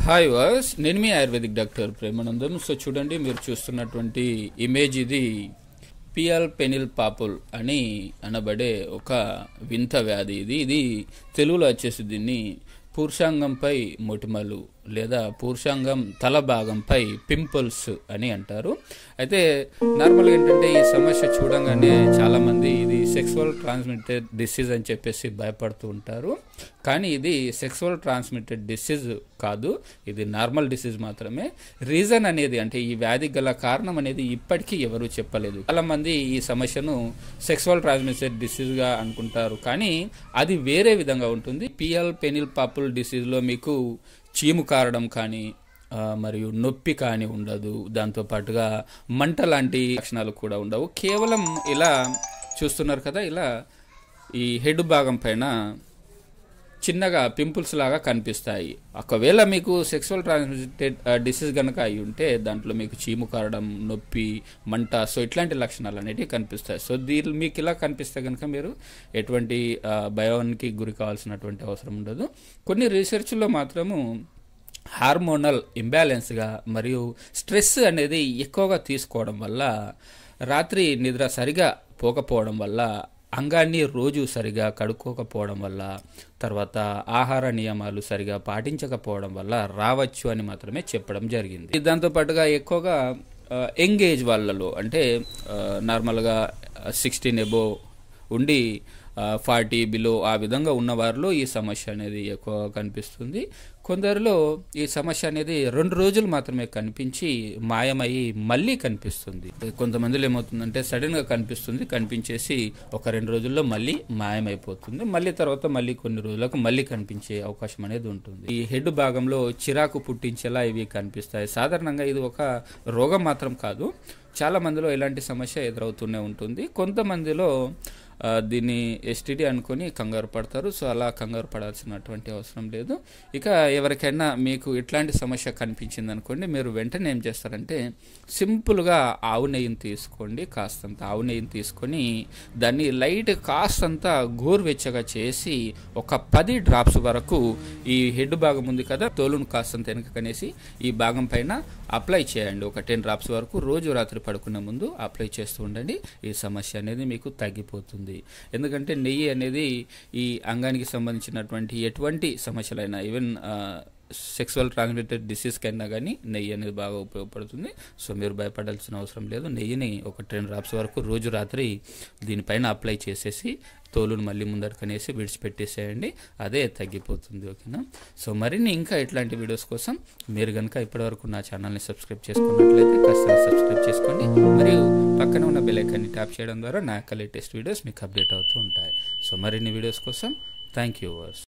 hi వాస్ నేను మీ ఆయుర్వేదిక్ డాక్టర్ ప్రేమానందం సో చూడండి మీరు చూస్తున్నటువంటి ఇమేజ్ ఇది పియల్ పెనిల్ పాపుల్ అని అనబడే ఒక వింత వ్యాధి ఇది ఇది తెలుగులో వచ్చేసి దీన్ని పురుషాంగంపై మొటిమలు లేదా పురుషాంగం తల భాగంపై పింపుల్స్ అని అంటారు అయితే నార్మల్గా ఏంటంటే ఈ సమస్య చూడంగానే చాలామంది ఇది సెక్సువల్ ట్రాన్స్మిటెడ్ డిసీజ్ అని చెప్పేసి భయపడుతూ ఉంటారు కానీ ఇది సెక్సువల్ ట్రాన్స్మిటెడ్ డిసీజ్ కాదు ఇది నార్మల్ డిసీజ్ మాత్రమే రీజన్ అనేది అంటే ఈ వ్యాధి గల కారణం అనేది ఇప్పటికీ ఎవరు చెప్పలేదు చాలా మంది ఈ సమస్యను సెక్సువల్ ట్రాన్స్మిటెడ్ డిసీజ్గా అనుకుంటారు కానీ అది వేరే విధంగా ఉంటుంది పిఎల్ పెనిల్ పాపుల్ డిసీజ్లో మీకు చీము కారడం కానీ ఆ, మరియు నొప్పి కానీ ఉండదు దాంతో పాటుగా మంట లాంటి లక్షణాలు కూడా ఉండవు కేవలం ఇలా చూస్తున్నారు కదా ఇలా ఈ హెడ్ భాగం పైన చిన్నగా పింపుల్స్ లాగా కనిపిస్తాయి ఒకవేళ మీకు సెక్సువల్ ట్రాన్స్మిటెడ్ డిసీజ్ కనుక అయి ఉంటే దాంట్లో మీకు చీము కారడం నొప్పి మంట సో ఇట్లాంటి లక్షణాలు అనేటివి కనిపిస్తాయి సో దీని మీకు ఇలా కనిపిస్తే కనుక మీరు ఎటువంటి ఆ, భయానికి గురి కావాల్సినటువంటి అవసరం ఉండదు కొన్ని రీసెర్చ్లో మాత్రము హార్మోనల్ ఇంబ్యాలెన్స్గా మరియు స్ట్రెస్ అనేది ఎక్కువగా తీసుకోవడం వల్ల రాత్రి నిద్ర సరిగా పోకపోవడం వల్ల అంగాన్ని రోజు సరిగా కడుక్కోకపోవడం వల్ల తర్వాత ఆహార నియమాలు సరిగా పాటించకపోవడం వల్ల రావచ్చు అని మాత్రమే చెప్పడం జరిగింది దాంతో పాటుగా ఎక్కువగా యంగ్ ఏజ్ వాళ్ళలో అంటే ఆ, నార్మల్గా సిక్స్టీన్ ఎబో ఉండి ఫార్టీ బిలో ఆ విధంగా ఉన్న వారిలో ఈ సమస్య అనేది ఎక్కువ కనిపిస్తుంది కొందరిలో ఈ సమస్య అనేది రెండు రోజులు మాత్రమే కనిపించి మాయమయ్యి మళ్ళీ కనిపిస్తుంది కొంతమందిలో ఏమవుతుందంటే సడన్గా కనిపిస్తుంది కనిపించేసి ఒక రెండు రోజుల్లో మళ్ళీ మాయమైపోతుంది మళ్ళీ తర్వాత మళ్ళీ కొన్ని రోజులకు మళ్ళీ కనిపించే అవకాశం అనేది ఉంటుంది ఈ హెడ్ భాగంలో చిరాకు పుట్టించేలా ఇవి కనిపిస్తాయి సాధారణంగా ఇది ఒక రోగం మాత్రం కాదు చాలా మందిలో ఇలాంటి సమస్య ఎదురవుతూనే ఉంటుంది కొంతమందిలో ఆ, దీన్ని ఎస్టీడీ అనుకొని కంగారు పడతారు సో అలా కంగారు పడాల్సినటువంటి అవసరం లేదు ఇక ఎవరికైనా మీకు ఇట్లాంటి సమస్య కనిపించింది అనుకోండి మీరు వెంటనే ఏం చేస్తారంటే సింపుల్గా ఆవు నెయ్యిని తీసుకోండి కాస్తంత ఆవు నెయ్యిని తీసుకొని దాన్ని లైట్ కాస్తంత గోరువెచ్చగా చేసి ఒక పది డ్రాప్స్ వరకు ఈ హెడ్ భాగం ఉంది కదా తోలును కాస్తంత వెనకనేసి ఈ భాగం పైన అప్లై చేయండి ఒక టెన్ డ్రాప్స్ వరకు రోజు రాత్రి పడుకునే ముందు అప్లై చేస్తూ ఉండండి ఈ సమస్య అనేది మీకు తగ్గిపోతుంది ఎందుకంటే నెయ్యి అనేది ఈ అంగానికి సంబంధించినటువంటి ఎటువంటి సమస్యలైనా ఈవెన్ సెక్సువల్ ట్రాన్స్మిటెడ్ డిసీజ్కైనా కానీ నెయ్యి అనేది బాగా ఉపయోగపడుతుంది సో మీరు భయపడాల్సిన అవసరం లేదు నెయ్యిని ఒక టెన్ డ్రాప్స్ వరకు రోజు రాత్రి దీనిపైన అప్లై చేసేసి తోలును మళ్ళీ ముందరకనేసి విడిచిపెట్టేసేయండి అదే తగ్గిపోతుంది ఓకేనా సో మరిన్ని ఇంకా ఇట్లాంటి వీడియోస్ కోసం మీరు కనుక ఇప్పటివరకు నా ఛానల్ని సబ్స్క్రైబ్ చేసుకున్నట్లయితే ఖచ్చితంగా సబ్స్క్రైబ్ చేసుకోండి మరియు పక్కన ఉన్న బెల్ ఐకాన్ని ట్యాప్ చేయడం ద్వారా నా యొక్క లేటెస్ట్ వీడియోస్ మీకు అప్డేట్ అవుతూ ఉంటాయి సో మరిన్ని వీడియోస్ కోసం థ్యాంక్ యూ వర్స్